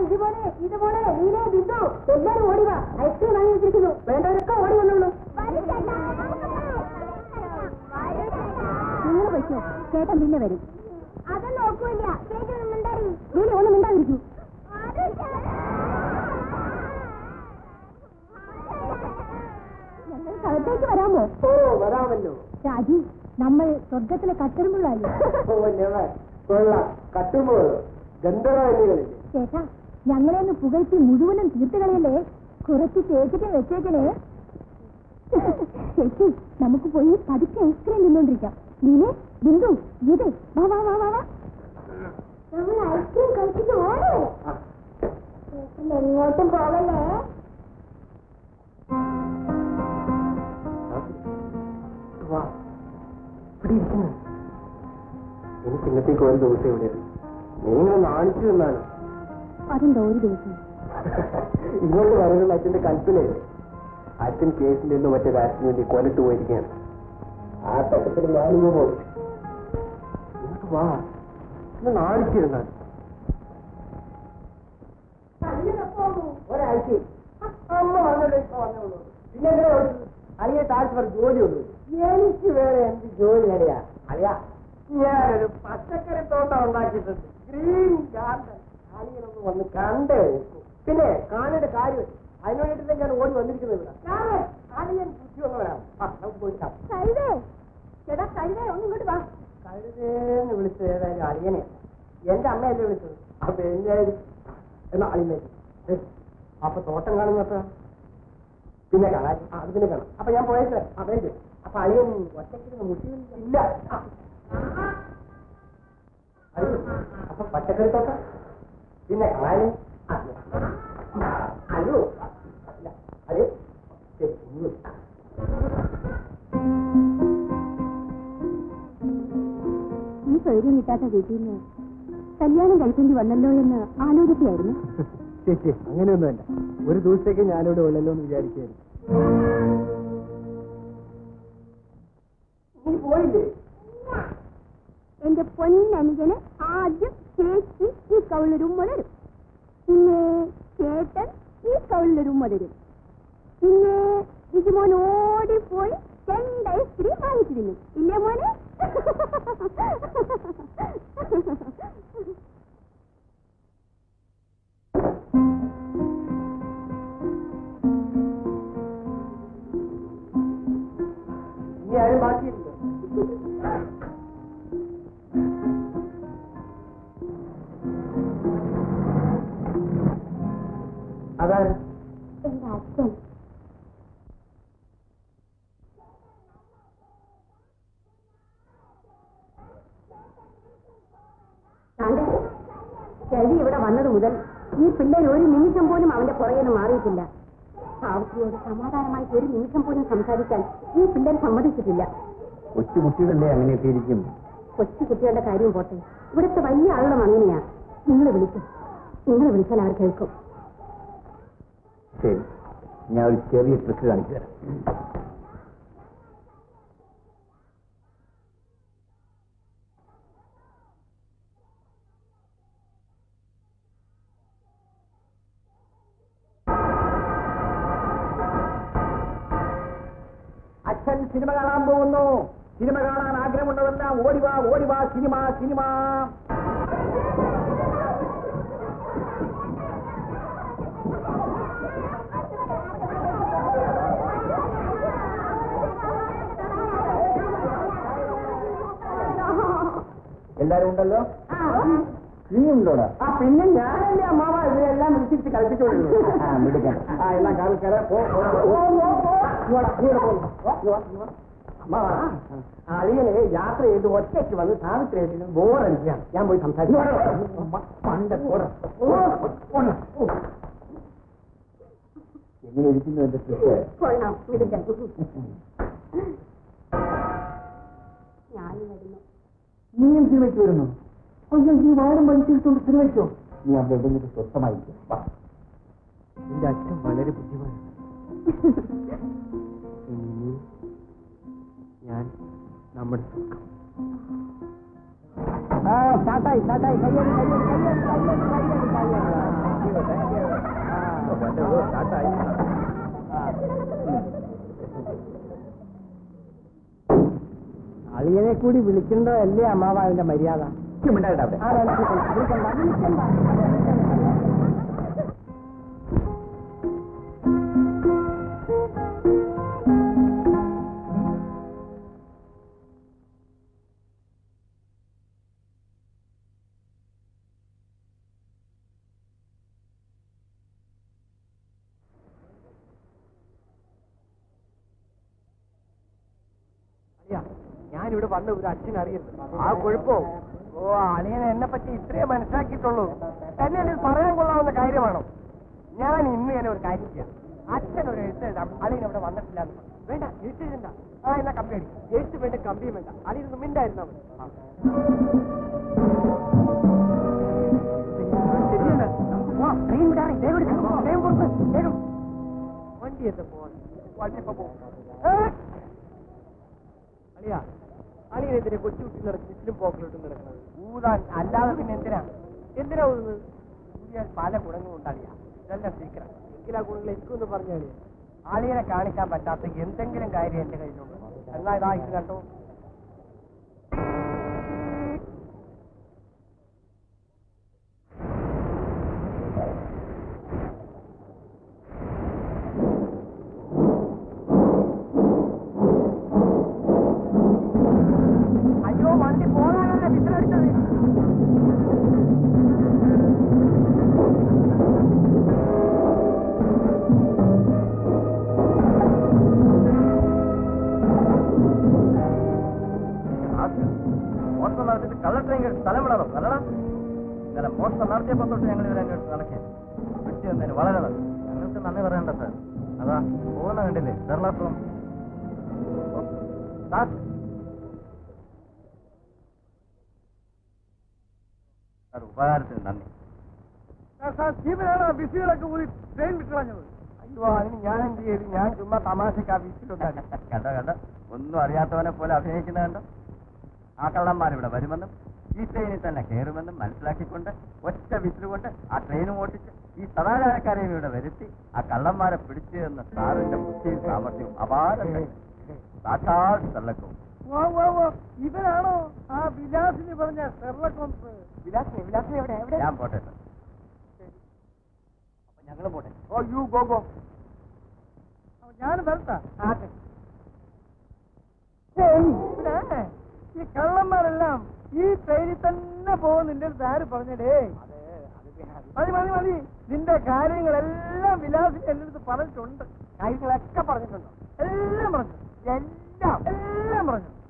ഇതുപോലെ ഇതുപോലെ നീലേ ബിന്ദു എല്ലാരും ഓടി വാ ഐസ്ക്രീം വാങ്ങി വെച്ചിരിക്കുന്നു വേണ്ടവരൊക്കെ ഓടി വന്നോളൂ നിങ്ങൾ വെച്ചോ ചേട്ടൻ പിന്നെ വരും അത് നോക്കൂല ചേച്ചി ഒന്നുണ്ടറി നീല ഒന്നും മിണ്ടാതിരിക്കൂ ഞങ്ങൾക്ക് അകത്തേക്ക് വരാമോ ഓ വരാമല്ലോ രാജി നമ്മൾ സ്വർഗത്തിലെ കത്തരുമ്പോഴായി ഓ നെവർ കൊള്ളാം കട്ടുമ്പോൾ ഗന്ധർവനികളില്ലേ ചേട്ടാ ഞങ്ങളെ ഒന്ന് പുകഴ്ത്തി മുഴുവനും തീർത്ത് കളയല്ലേ കുറച്ച് ചേച്ചിക്ക് വെച്ചേക്കണേ ചേച്ചി നമുക്ക് പോയി പതുക്കെ ഐസ്ക്രീം തിന്നോണ്ടിരിക്കാം നീനെ ബിന്ദു ഗീതേ വാ വാ വാ വാ വാ നമ്മൾ ഐസ്ക്രീം കഴിച്ചിട്ട് ഓടി എങ്ങോട്ടും പോവല്ലേ വാ ഇവിടെ ഇരിക്കുന്നു എനിക്ക് ഇന്നത്തേക്ക് ഒരു ദിവസം ഇവിടെ നിങ്ങൾ നാണിച്ചു നിന്നാണ് അതെന്താ ഒരു ദിവസം ഇങ്ങോട്ട് പറയുന്നത് അച്ഛന്റെ കൽപ്പനയല്ലേ അച്ഛൻ കേസിന്റെ ഒന്നും മറ്റേ കാര്യത്തിന് വേണ്ടി കൊലട്ട് പോയിരിക്കുകയാണ് ആ തട്ടത്തിൽ ഞാനിങ്ങ് പോകും ഇങ്ങോട്ട് വാ ഇന്ന് നാണിച്ചിരുന്നാൽ ഒരാഴ്ച അമ്മ വന്നല്ലോ ഇപ്പൊ വന്നോളൂ പിന്നെ എന്തിനാ വിളിച്ചത്? അളിയെ താഴ്ച പറഞ്ഞ ജോലിയുള്ളൂ എനിക്ക് വേറെ എന്ത് ജോലി അളിയാ അളിയാ ഞാനൊരു പച്ചക്കറി തോട്ടം ഉണ്ടാക്കിയിട്ടുണ്ട് ഗ്രീൻ ഗാർഡൻ അളിയനൊന്ന് വന്ന് കണ്ടേ നോക്കൂ. പിന്നെ കാണേണ്ട കാര്യം അതിനു വേണ്ടിയിട്ട് ഞാൻ ഓടി വന്നിരിക്കുന്നത് ഇവിടെ ഞാൻ അളിയൻ ബുദ്ധിയുള്ളവരാണ് ആ നമുക്ക് പോയി കാണാം കഴുതേ ചേട്ടാ കഴുതേ ഒന്നിങ്ങോട്ട് വാ കഴുതേന്ന് വിളിച്ചത് ഏതായാലും അളിയനെ എന്റെ അമ്മയല്ലേ വിളിച്ചത് അപ്പൊ എന്നായാലും എന്നാ അളിയനെ അപ്പൊ തോട്ടം കാണുന്നപ്പോ പിന്നെ കാണാൻ ആ, അത് പിന്നെ കാണാം അപ്പൊ ഞാൻ പോയത് അതെ അപ്പൊ അളിയൻ ഒറ്റയ്ക്ക് മുട്ടിയില്ല ഇല്ല ആ. അയ്യോ, അപ്പൊ പച്ചക്കറി തോട്ടം പിന്നെ കാണാൻ അയ്യോ ഇല്ല അതെ ശരി ഇനി വിളിക്കാം. ഈ സൗകര്യം കിട്ടാത്ത വീട്ടിൽ നിന്ന് കല്യാണം കഴിക്കേണ്ടി വന്നല്ലോ എന്ന് ആലോചിക്കുകയായിരുന്നു ചേച്ചി അങ്ങനെയൊന്നുമല്ല ഒരു ദിവസത്തേക്ക് ഞാനിവിടെ ഉള്ളല്ലോ എന്ന് വിചാരിക്കുകയായിരുന്നു നീ പോയില്ലേ എന്റെ പൊന്നനുജന് ആദ്യം ചേച്ചി ഈ കൗളിലൊരുമ്മ തരും പിന്നെ ചേട്ടൻ ഈ കൗളിലൊരുമ്മ തരും പിന്നെ വിജുമോൻ ഓടിപ്പോയി രണ്ട് ഐസ്ക്രീം വാങ്ങിച്ചിരുന്നു ഇല്ലേ മോനെ ഇനി ആരും ബാക്കിയില്ല അതാണ് എന്റെ അച്ഛൻ കണ്ടേ ചെവി ഇവിടെ വന്നത് മുതൽ ഈ പിള്ളേർ ഒരു നിമിഷം പോലും അവന്റെ പുറകെ നിന്ന് മാറിയിട്ടില്ല സാവിത്രിയോട് സമാധാനമായിട്ട് ഒരു നിമിഷം പോലും സംസാരിക്കാൻ ഈ പിള്ളേർ സമ്മതിച്ചിട്ടില്ല കൊച്ചു കുട്ടികളല്ലേ അങ്ങനെയൊക്കെ ഇരിക്കും കൊച്ചു കുട്ടികളുടെ കാര്യം പോട്ടെ ഇവിടുത്തെ വലിയ ആളുകളും അങ്ങനെയാ നിങ്ങൾ വിളിക്കും നിങ്ങൾ വിളിച്ചാൽ അവർ കേൾക്കും ശരി ഞാൻ ഒരു ചെറിയ ട്രിക്ക് കാണിച്ചു തരാം അച്ഛൻ സിനിമ കാണാൻ പോകുന്നു സിനിമ കാണാൻ ആഗ്രഹമുള്ളതെല്ലാം ഓടിവാ ഓടിവാ സിനിമ സിനിമ എല്ലാരും ഉണ്ടല്ലോ നീ ഉണ്ടോടാ ആ പിന്നെ ഞാനല്ലേ അമ്മാവ ഇവരെല്ലാം വിളിച്ചിട്ട് കളിപ്പിച്ചോളൂ ആ മിടുക്കൻ ആ എല്ലാം കാണിക്കാതെ പോ പോ, പോ, പോ, പോ. ഇങ്ങോട്ടാ, ഇങ്ങോട്ട് പോ. വാ, ഇങ്ങ് വാ, ഇങ്ങ് വാ. അമ്മാവ അളിയനെ യാത്ര ചെയ്ത് ഒറ്റയ്ക്ക് വന്ന് സാവിത്രി ബോറടിക്കാം ഞാൻ പോയി സംസാരിക്കും പണ്ട് എങ്ങനെ ഇരിക്കുന്നു എന്റെ സിസ്റ്റർ കൊള്ളാം മിടുക്കൻ ഞാൻ വരുന്നു നീയും സിനിമയ്ക്ക് വരുന്നു അയ്യോ ഈ വാരം വലിച്ചെടുത്തോണ്ട് സിനിമയ്ക്കോ നീ അവിടെ എവിടെയെങ്കിലും സ്വസ്ഥമായിരിക്കും വാ എന്റെ അച്ഛൻ വളരെ ബുദ്ധിമാണ് ഇനി ഞാൻ നമ്മുടെ സുഖം ആ സ്റ്റാർട്ടായി സ്റ്റാർട്ടായി കയ്യടി കയ്യടി കയ്യടി കയ്യടി കയ്യടി കയ്യടി അളിയനെ കൂടി വിളിക്കേണ്ടതല്ലേ അമ്മാവ അതിന്റെ മര്യാദ ആ, വിളിക്കണ്ട, വിളിക്കണ്ട, വിളിക്കണ്ട. ഞാനിവിടെ വന്ന ഒരു അച്ഛൻ അറിയുന്നു ആ കുഴപ്പോ ഓ അളിയനെ എന്നെ പറ്റി ഇത്രേ മനസ്സിലാക്കിയിട്ടുള്ളൂ എന്നെ ഇത് പറയാൻ കൊള്ളാവുന്ന കാര്യമാണോ ഞാൻ ഇന്ന് തന്നെ ഒരു കാര്യം ചെയ്യാം അച്ഛൻ ഒരു എഴുത്ത് എഴുതാം അളിയൻ ഇവിടെ വന്നിട്ടില്ല എന്ന് പറഞ്ഞു. വേണ്ട എഴുത്ത് എഴുതണ്ട ആ എന്നാ കമ്പി അടി എഴുത്ത് വേണ്ട കമ്പിയും വേണ്ട അളിയൊന്നും മിണ്ടായിരുന്നാ മതി ആ. ശരിയാണ്. നമുക്ക് പോവാം. ട്രെയിൻ വിടാറേ. വേഗം എടുക്ക്. വേഗം പുറത്ത്. വേഗം. വണ്ടി എന്താ പോവാൻ വണ്ടി ഇപ്പൊ പോകും അളിയാ അളിയൻ എന്തിനാ കൊച്ചുകുട്ടി നടക്കും ചുറ്റിലും പോക്കലോട്ടും നടക്കുന്നത് ഊതാൻ അല്ലാതെ പിന്നെ എന്തിനാ എന്തിനാ ഊതുന്നത് ഊതിയാൽ പല ഗുണങ്ങളും ഉണ്ടാളിയാ ഇതെല്ലാം സീക്രം എങ്കിൽ ആ ഗുണങ്ങൾ എനിക്കൊന്ന് പറഞ്ഞു കളിയാ ആളിയനെ കാണിക്കാൻ പറ്റാത്ത എന്തെങ്കിലും കാര്യം എന്റെ കയ്യിലുണ്ട് എന്നാ ഇതാ ഇത് കണ്ടോ അയ്യോ വണ്ടി പോകാനല്ല വിസിലടിച്ചത് മോഷണം നടത്തിയിട്ട് കള്ളട്രെയിൻ സ്ഥലം വിടാറോ അല്ലടാ ഇന്നലെ മോഷണം നടത്തിയപ്പോ തൊട്ട് ഞങ്ങൾ ഇവരെ അങ്ങോട്ട് നടക്കുക പിടിച്ചു തന്നതിന് വളരെ നന്ദി ഞങ്ങൾക്ക് നന്ദി പറയണ്ട സാർ അതാ പോകുന്ന കണ്ടില്ലേ കേരളത്തും സാർ സാർ ഉപകാരത്തിന് നന്ദി ബിസികളൊക്കെ കൂടി ട്രെയിൻ വിട്ടുകളഞ്ഞത് അയ്യോ അതിന് ഞാൻ എന്ത് ചെയ്തു ഞാൻ ചുമ്മാ തമാശക്ക് ആ ബിസിലുണ്ടാക്കി കണ്ടോ കണ്ടോ ഒന്നും അറിയാത്തവനെ പോലെ അഭിനയിക്കുന്ന കണ്ടോ ആ കള്ളന്മാരിവിടെ വരുമെന്നും ഈ ട്രെയിനിൽ തന്നെ കയറുമെന്നും മനസ്സിലാക്കിക്കൊണ്ട് ഒറ്റ വിസിലുകൊണ്ട് ആ ട്രെയിനും ഓട്ടിച്ച് ഈ സദാചാരക്കാരെയും ഇവിടെ വരുത്തി ആ കള്ളന്മാരെ പിടിച്ചു എന്ന സാറിന്റെ ബുദ്ധിയും സാമർഥ്യവും അപാരം സാക്ഷാൽ സ്ഥലക്കവും ഇവരാണോ ആ വിലാസിന് പറഞ്ഞ ഷെർലക് ഹോംസ് വിലാസിന് വിലാസിന് എവിടെ എവിടെ ഞാൻ പോട്ടെ സാർ അപ്പൊ ഞങ്ങൾ പോട്ടെ ഓ യു ഗോ ഗോ ഞാൻ വരട്ടാ ഈ കള്ളന്മാരെല്ലാം ഈ ട്രെയിനിൽ തന്നെ പോകും നിന്റെ അടുത്ത് ആര് പറഞ്ഞടേ മതി മതി മതി നിന്റെ കാര്യങ്ങളെല്ലാം വിലാസിന് എന്റെ അടുത്ത് പറഞ്ഞിട്ടുണ്ട് കാര്യങ്ങളൊക്കെ പറഞ്ഞിട്ടുണ്ടോ എല്ലാം പറഞ്ഞു എല്ലാം എല്ലാം പറഞ്ഞു